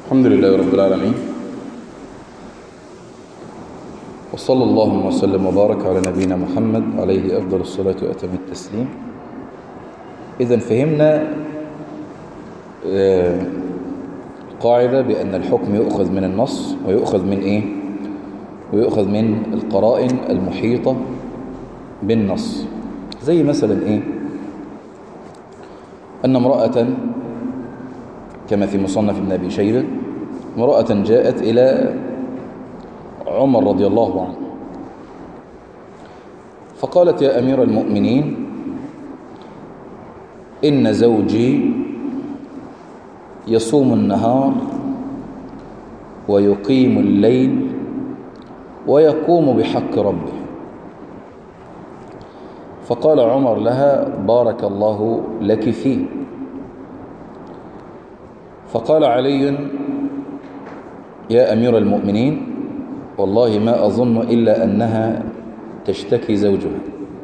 الحمد لله رب العالمين وصلى الله وسلم وبارك على نبينا محمد عليه أفضل الصلاة وأتم التسليم إذا فهمنا آه، قاعدة بأن الحكم يؤخذ من النص ويؤخذ من إيه ويؤخذ من القرائن المحيطة بالنص زي مثلا إيه أن امرأة كما في مصنف ابن أبي شيبة امرأة جاءت إلى عمر رضي الله عنه فقالت يا أمير المؤمنين إن زوجي يصوم النهار ويقيم الليل ويقوم بحق ربه فقال عمر لها بارك الله لك فيه فقال علي يا أمير المؤمنين والله ما أظن إلا أنها تشتكي زوجها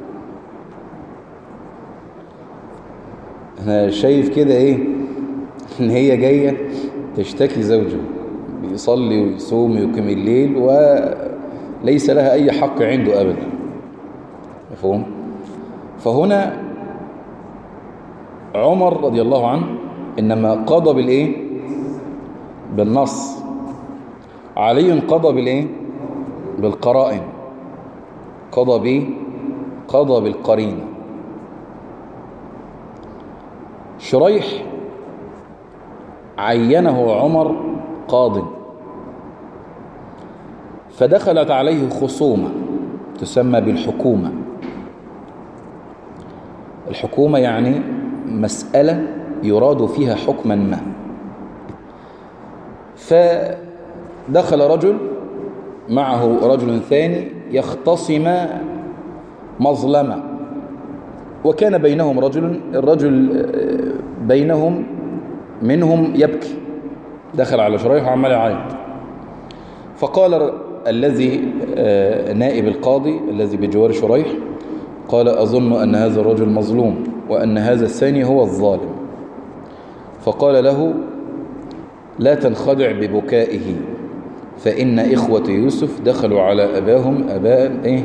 أنا شايف كده إيه إن هي جاية تشتكي زوجها بيصلي ويصوم ويقيم الليل وليس لها أي حق عنده أبدا مفهوم فهنا عمر رضي الله عنه إنما قضى بالإيه بالنص علي قضى بالإيه بالقرائن قضى به قضى بالقرينة شريح عينه عمر قاض فدخلت عليه خصومة تسمى بالحكومة الحكومة يعني مسألة يراد فيها حكما ما فدخل رجل معه رجل ثاني يختصم مظلمة وكان بينهم رجل الرجل بينهم منهم يبكي دخل على شريح وعمال يعيط فقال الذي نائب القاضي الذي بجوار شريح قال أظن أن هذا الرجل مظلوم وأن هذا الثاني هو الظالم فقال له لا تنخدع ببكائه فإن إخوة يوسف دخلوا على أباهم أباء إيه؟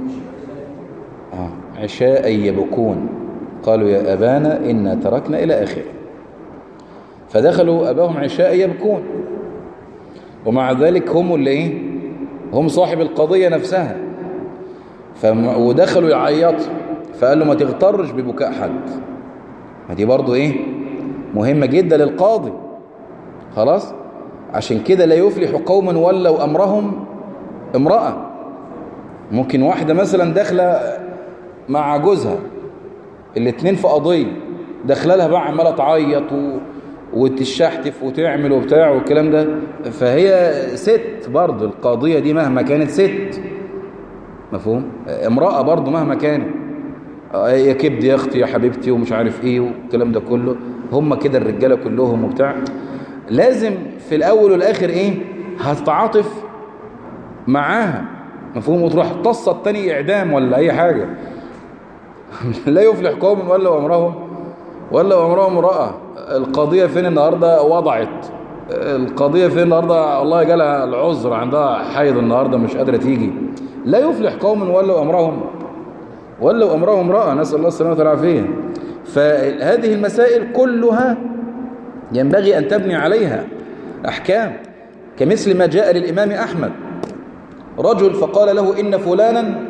آه عشاء يبكون قالوا يا أبانا إنا تركنا إلى آخره فدخلوا أباهم عشاء يبكون ومع ذلك هم اللي إيه؟ هم صاحب القضية نفسها فم... ودخلوا يعيطوا فقال له ما تغترش ببكاء حد ما دي برضو إيه مهمة جدا للقاضي خلاص عشان كده لا يفلح قوم ولوا أمرهم امرأة ممكن واحدة مثلا داخلة مع جوزها الاتنين في قضية داخله لها بقى عمالة تعيط و... وتشحتف وتعمل وبتاع والكلام ده فهي ست برضه القاضية دي مهما كانت ست مفهوم امرأة برضه مهما كانت يا كبد يا اختي يا حبيبتي ومش عارف ايه والكلام ده كله هم كده الرجالة كلهم وبتاع لازم في الاول والاخر ايه هتتعاطف معاها مفهوم وتروح تصة التاني اعدام ولا اي حاجة لا يفلح قوم ولا امرهم ولا امرهم امرأة القضية فين النهاردة وضعت القضية فين النهاردة والله جالها العذر عندها حيض النهاردة مش قادرة تيجي لا يفلح قوم ولوا أمرهم ولوا أمرهم امرأة نسأل الله السلامة والعافية فهذه المسائل كلها ينبغي أن تبني عليها أحكام كمثل ما جاء للإمام أحمد رجل فقال له إن فلانا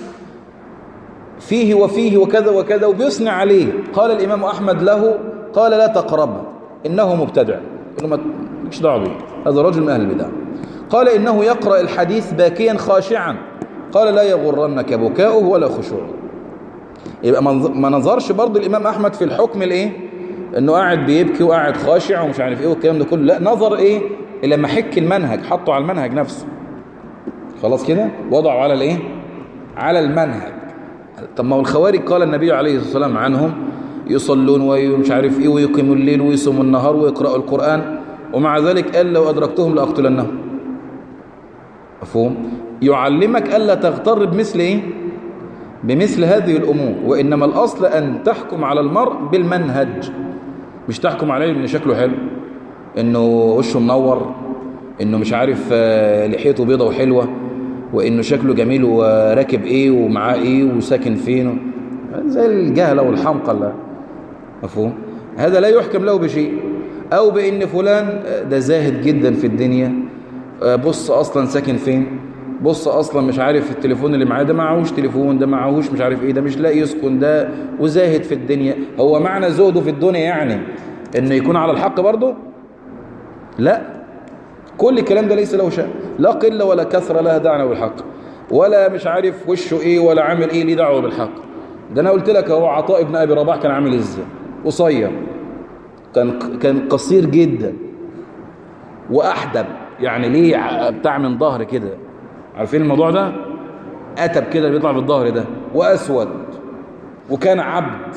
فيه وفيه وكذا وكذا وبيثني عليه قال الإمام أحمد له قال لا تقرب إنه مبتدع قال له مش دعوه به هذا رجل من أهل البدع قال إنه يقرأ الحديث باكيا خاشعا قال لا يغرنك بكاؤه ولا خشوعه يبقى ما نظرش برضه الإمام أحمد في الحكم الإيه إنه قاعد بيبكي وقاعد خاشع ومش عارف إيه والكلام ده كله لا نظر إيه إلى محك المنهج حطه على المنهج نفسه خلاص كده وضعوا على الإيه على المنهج طب ما هو الخوارج قال النبي عليه الصلاة والسلام عنهم يصلون ومش عارف ايه ويقيموا الليل ويصوموا النهار ويقرأوا القرآن ومع ذلك قال لو أدركتهم لأقتلنهم مفهوم يعلمك ألا تغتر بمثل ايه بمثل هذه الأمور وإنما الأصل أن تحكم على المرء بالمنهج مش تحكم عليه ان شكله حلو انه وشه منور انه مش عارف آه، لحيته بيضة وحلوة وانه شكله جميل وراكب ايه ومعاه ايه وساكن فين زي الجهلة والحمقى اللي مفهوم هذا لا يحكم له بشيء او بان فلان ده زاهد جدا في الدنيا آه، بص اصلا ساكن فين بص اصلا مش عارف التليفون اللي معاه ده معهوش تليفون ده معهوش مش عارف ايه ده مش لاقي يسكن ده وزاهد في الدنيا هو معنى زهده في الدنيا يعني انه يكون على الحق برضه لا كل الكلام ده ليس له شأن لا قلة ولا كثرة لها دعنا بالحق ولا مش عارف وشه ايه ولا عامل ايه ليه دعوه بالحق ده انا قلت لك هو عطاء ابن ابي رباح كان عامل ازاي قصير كان كان قصير جدا واحدب يعني ليه ع- بتاع من ظهر كده عارفين الموضوع ده اتب كده اللي بيطلع بالظهر ده واسود وكان عبد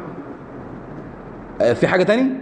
آه، في حاجة تاني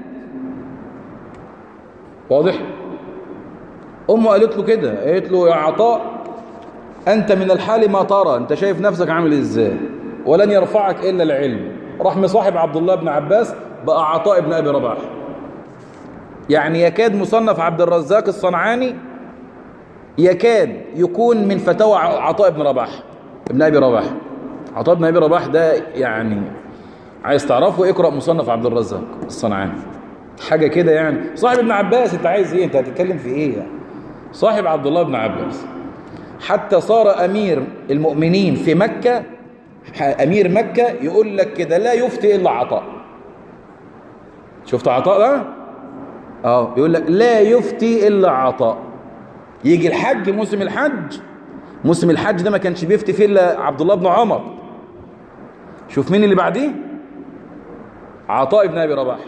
واضح امه قالت له كده قالت له يا عطاء انت من الحال ما ترى انت شايف نفسك عامل ازاي ولن يرفعك الا العلم راح مصاحب عبد الله بن عباس بقى عطاء بن ابي رباح يعني يكاد مصنف عبد الرزاق الصنعاني يكاد يكون من فتاوى عطاء بن رباح ابن ابي رباح عطاء بن ابي رباح ده يعني عايز تعرفه اقرا مصنف عبد الرزاق الصنعاني حاجه كده يعني صاحب ابن عباس انت عايز ايه انت هتتكلم في ايه يعني صاحب عبد الله بن عباس حتى صار امير المؤمنين في مكه امير مكه يقول لك كده لا يفتي الا عطاء شفت عطاء ده اه يقول لك لا يفتي الا عطاء يجي الحج موسم الحج موسم الحج ده ما كانش بيفتي فيه الا عبد الله بن عمر شوف مين اللي بعديه عطاء بن ابي رباح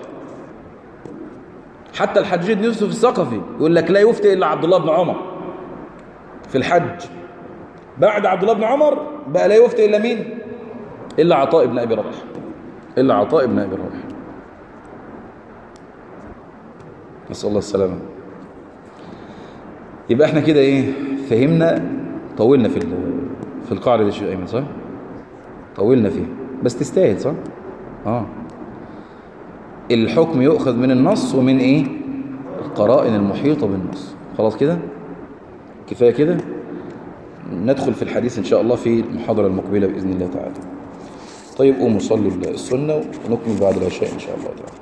حتى الحجاج بن يوسف الثقفي يقول لك لا يفتي الا عبد الله بن عمر في الحج بعد عبد الله بن عمر بقى لا يفتي الا مين الا عطاء بن ابي رباح الا عطاء بن ابي رباح نسال الله السلامه يبقى احنا كده ايه فهمنا طولنا في في القاعده دي شيء ايمن صح طولنا فيه بس تستاهل صح اه الحكم يؤخذ من النص ومن ايه القرائن المحيطه بالنص خلاص كده كفايه كده ندخل في الحديث ان شاء الله في المحاضره المقبله باذن الله تعالى طيب قوموا صلوا السنه ونكمل بعد العشاء ان شاء الله تعالى